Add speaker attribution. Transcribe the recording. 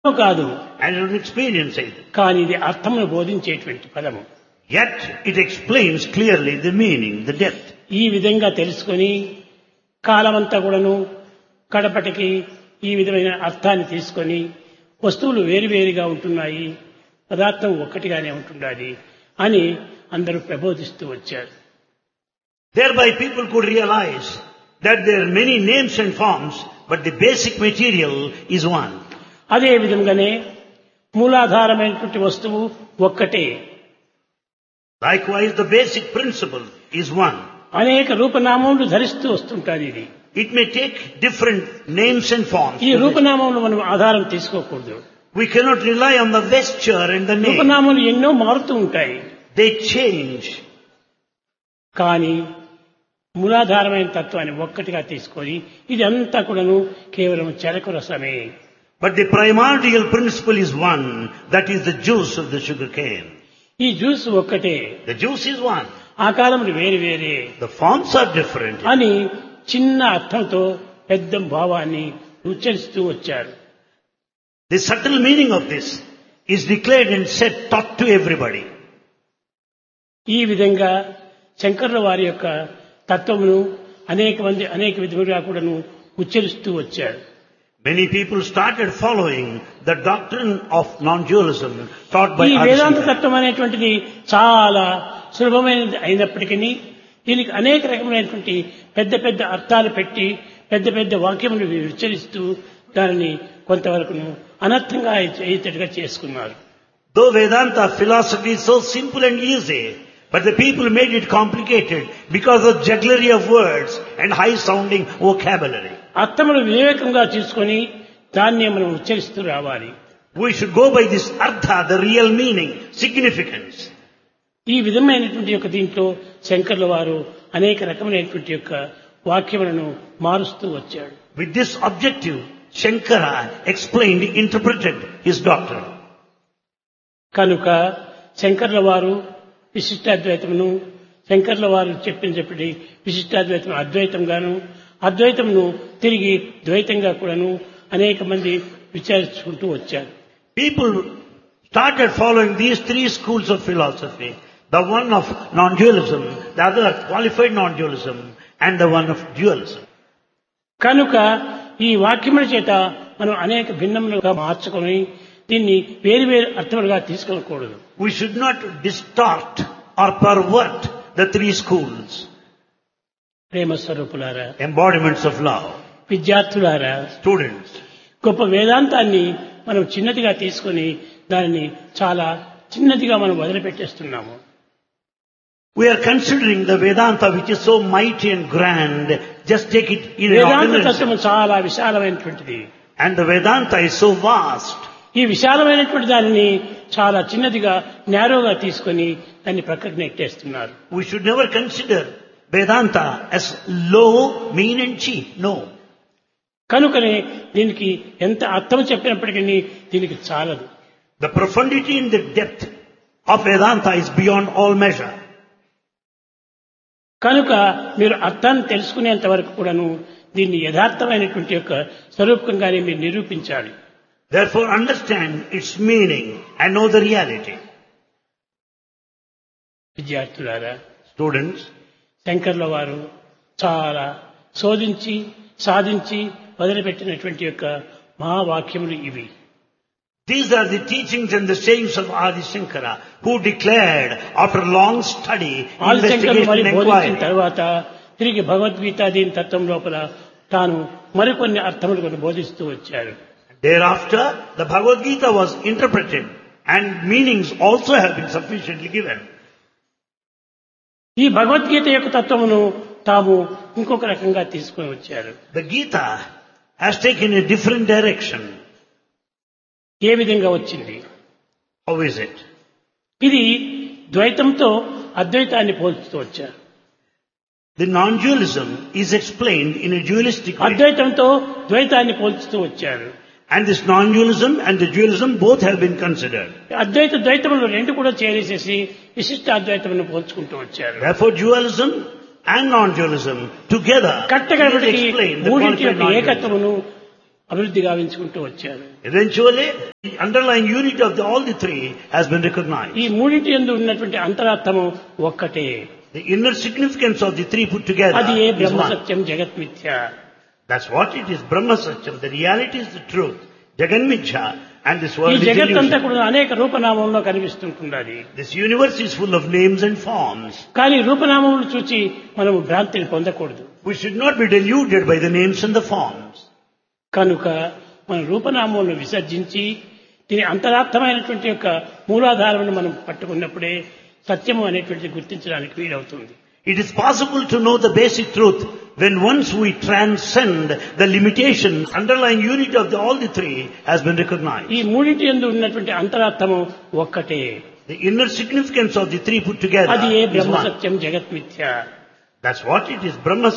Speaker 1: కాదు
Speaker 2: and you don't experience it.
Speaker 1: కానీ ఇది అర్థమును బోధించేటువంటి పదము
Speaker 2: Yet it explains clearly the meaning, the depth.
Speaker 1: ఈ విధంగా తెలుసుకొని కాలమంతా కూడాను కడపటికి ఈ విధమైన అర్థాన్ని తీసుకొని వస్తువులు వేరువేరుగా ఉంటున్నాయి పదార్థం ఒక్కటిగానే ఉంటున్నది అని అందరూ ప్రబోధిస్తూ వచ్చారు
Speaker 2: Thereby people could realize that there are many names and forms, but the basic material is one.
Speaker 1: అదే విధంగానే మూలాధారమైనటువంటి వస్తువు ఒక్కటే
Speaker 2: Likewise, the basic principle is one.
Speaker 1: అనేక రూపనామములు ధరిస్తూ వస్తుంటారు ఇది
Speaker 2: It may take different names and forms.
Speaker 1: ఈ రూపనామములు మనం ఆధారం తీసుకోకూడదు
Speaker 2: We cannot rely on the vesture and the name.
Speaker 1: రూపనామములు ఎన్నో మారుతూ ఉంటాయి
Speaker 2: They change.
Speaker 1: కానీ మూలాధారమైన తత్వాన్ని ఒక్కటిగా తీసుకొని ఇది అంతా కూడాను కేవలం చెరకు రసమే
Speaker 2: But the primordial principle is one, that is the juice of the sugar cane.
Speaker 1: ఈ జ్యూస్ ఒక్కటే
Speaker 2: The juice is one.
Speaker 1: ఆకారములు వేరు వేరే
Speaker 2: The forms are different.
Speaker 1: అని చిన్న అర్థంతో పెద్ద భావాన్ని ఉచ్చరిస్తూ వచ్చారు
Speaker 2: The subtle meaning of this is declared and said, taught to everybody.
Speaker 1: ఈ విధంగా శంకరుల వారి యొక్క తత్వమును అనేక మంది అనేక విధములుగా కూడాను ఉచ్చరిస్తూ వచ్చారు
Speaker 2: Many people started following the doctrine of non-dualism taught by
Speaker 1: ఈ వేదాంత
Speaker 2: Adi
Speaker 1: తత్వం అనేటువంటిది చాలా సులభమైనది అయినప్పటికీ దీనికి అనేక రకమైనటువంటి పెద్ద పెద్ద అర్థాలు పెట్టి పెద్ద పెద్ద వాక్యములు ఉచ్చరిస్తూ దానిని కొంతవరకును అనర్థంగా అయ్యేటట్టుగా చేసుకున్నారు
Speaker 2: Though Vedanta philosophy is so simple and easy, but the people made it complicated because of jugglery of words and high sounding vocabulary.
Speaker 1: అర్థములు వివేకంగా తీసుకొని దాన్ని మనం ఉచ్చరిస్తూ రావాలి
Speaker 2: We should go by this artha, the real meaning, significance.
Speaker 1: ఈ విధమైనటువంటి యొక్క దీంట్లో శంకర్ల వారు అనేక రకమైనటువంటి యొక్క వాక్యములను మారుస్తూ వచ్చాడు
Speaker 2: With this objective, Shankara explained, interpreted his doctrine.
Speaker 1: కనుక శంకర్ల వారు విశిష్టాద్వైతమును శంకర్ల వారు చెప్పిన చెప్పి విశిష్టాద్వైతం అద్వైతంగాను అద్వైతమును తిరిగి ద్వైతంగా కూడాను అనేక మంది విచారించుకుంటూ వచ్చారు
Speaker 2: People started following these three schools of philosophy. The one of non-dualism, the other qualified non-dualism, and the one of dualism.
Speaker 1: కనుక ఈ వాక్యముల చేత మనం అనేక భిన్నములుగా మార్చుకొని దీన్ని వేరు వేరు అర్థములుగా తీసుకెళ్ళకూడదు
Speaker 2: We should not distort or pervert the three schools,
Speaker 1: ప్రేమ స్వరూపులారా
Speaker 2: embodiments of love.
Speaker 1: విద్యార్థులారా
Speaker 2: Students,
Speaker 1: గొప్ప వేదాంతాన్ని మనం చిన్నదిగా తీసుకొని దానిని చాలా చిన్నదిగా మనం వదిలిపెట్టేస్తున్నాము
Speaker 2: we are considering the Vedanta which is so mighty and grand, just take it in an
Speaker 1: Vedanta
Speaker 2: ordinary sense.
Speaker 1: తత్వము చాలా విశాలమైనటువంటిది
Speaker 2: And the Vedanta is so vast.
Speaker 1: ఈ విశాలమైనటువంటి దానిని చాలా చిన్నదిగా నేరోగా తీసుకొని దాన్ని ప్రక్కకు నెట్టేస్తున్నారు
Speaker 2: We should never consider Vedanta as low, mean and cheap. No.
Speaker 1: కనుకనే దీనికి ఎంత అర్థం చెప్పినప్పటికీ దీనికి చాలదు
Speaker 2: The profundity and the depth of Vedanta is beyond all measure.
Speaker 1: కనుక మీరు అర్థాన్ని తెలుసుకునేంత వరకు కూడాను దీన్ని యథార్థమైనటువంటి యొక్క స్వరూపంగానే మీరు నిరూపించాలి
Speaker 2: Therefore understand its meaning and know the reality.
Speaker 1: విద్యార్థులారా
Speaker 2: Students,
Speaker 1: శంకర్ల వారు చాలా శోధించి సాధించి వదిలిపెట్టినటువంటి యొక్క మహావాక్యములు ఇవి
Speaker 2: these are the teachings and the sayings of Adi Shankara, who declared after long study,
Speaker 1: ఆదిశంకరులు మరి
Speaker 2: investigation and
Speaker 1: బోధించిన
Speaker 2: inquiry,
Speaker 1: తర్వాత తిరిగి భగవద్గీత దీని తత్వం లోపల తాను మరికొన్ని అర్థములు కొన్ని బోధిస్తూ వచ్చారు
Speaker 2: Thereafter, the Bhagavad Gita was interpreted and meanings also have been sufficiently given.
Speaker 1: ఈ భగవద్గీత యొక్క తత్వమును తాము ఇంకొక రకంగా తీసుకొని వచ్చారు
Speaker 2: The Gita has taken a different direction.
Speaker 1: ఏ విధంగా వచ్చింది
Speaker 2: How is it?
Speaker 1: ఇది ద్వైతంతో అద్వైతాన్ని పోల్చుతూ వచ్చారు
Speaker 2: The non-dualism is explained in a dualistic way.
Speaker 1: అద్వైతంతో ద్వైతాన్ని పోల్చుతూ వచ్చారు
Speaker 2: And this non-dualism and the dualism both have been considered.
Speaker 1: అద్వైత ద్వైతములు రెండు కూడా చేరేసేసి విశిష్ట అద్వైతమును పోల్చుకుంటూ వచ్చారు
Speaker 2: Therefore, dualism and non-dualism together
Speaker 1: కట్టగడపటికి
Speaker 2: explain the
Speaker 1: మూడింటి
Speaker 2: qualified
Speaker 1: యొక్క
Speaker 2: non-dualism.
Speaker 1: ఏకత్వమును అభివృద్ధి గావించుకుంటూ వచ్చారు
Speaker 2: Eventually, the underlying unit of the, all the three has been recognized.
Speaker 1: ఈ మూడింటి ఎందు ఉన్నటువంటి అంతరార్థము ఒక్కటే
Speaker 2: The inner significance of the three put together
Speaker 1: అది ఏ
Speaker 2: is
Speaker 1: Brahma
Speaker 2: one.
Speaker 1: Satyam జగత్మిథ్య
Speaker 2: That's what it is. Brahma Satyam. The reality is the truth. Jagan Mithya. And this
Speaker 1: ఈ
Speaker 2: world is
Speaker 1: జగత్ అంతా
Speaker 2: illusion.
Speaker 1: కూడా అనేక రూపనామంలో కనిపిస్తుంటున్నది
Speaker 2: This universe is full of names and forms.
Speaker 1: కానీ రూపనామములు చూచి మనము భ్రాంతిని పొందకూడదు
Speaker 2: We should not be deluded by the names and the forms.
Speaker 1: కనుక మన రూపనామములను విసర్జించి దీని అంతరార్థమైనటువంటి యొక్క మూలాధారమును మనం పట్టుకున్నప్పుడే సత్యము అనేటువంటిది గుర్తించడానికి వీలవుతుంది
Speaker 2: It is possible to know the basic truth when once we transcend the limitation, underlying unit of the, all the three has been recognized.
Speaker 1: ఈ మూడింటి ఎందు ఉన్నటువంటి అంతరార్థము ఒక్కటే
Speaker 2: The inner significance of the three put together
Speaker 1: అది ఏ
Speaker 2: is
Speaker 1: Brahma
Speaker 2: one.
Speaker 1: Satyam జగత్మిథ్య
Speaker 2: That's what it is. Brahma